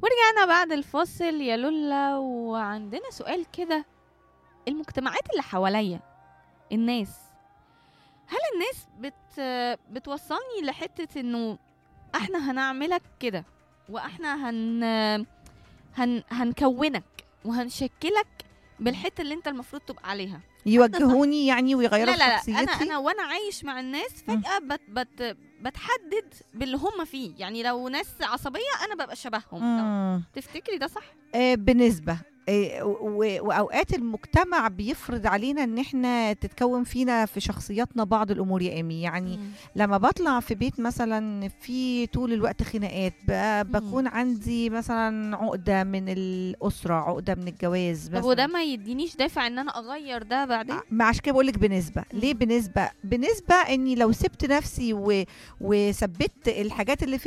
ورجعنا بعد الفاصل يا لولا وعندنا سؤال كده المجتمعات اللي حواليا الناس هل الناس بت بتوصلني لحتة انه احنا هنعملك كده واحنا هن هن هنكونك وهنشكلك بالحته اللي انت المفروض تبقى عليها يوجهوني يعني لا ويغيروا لا لا في انا شخصيتي انا وانا عايش مع الناس فجاه بت بت بتحدد باللي هم فيه يعني لو ناس عصبيه انا ببقى شبههم لو مم. تفتكري ده صح آه، بنسبة آه، و- وأوقات المجتمع بيفرض علينا إن إحنا تتكون فينا في شخصياتنا بعض الأمور يا إيمي يعني لما بطلع في بيت مثلا في طول الوقت خناقات ب- بكون عندي مثلا عقدة من الأسرة عقدة من الجواز طب مثلا وده ما يدينيش دافع ان انا اغير ده بعدين ما عشان كده بقول لك بنسبه مم. ليه بنسبه بنسبه اني لو سبت نفسي و... وثبت الحاجات اللي في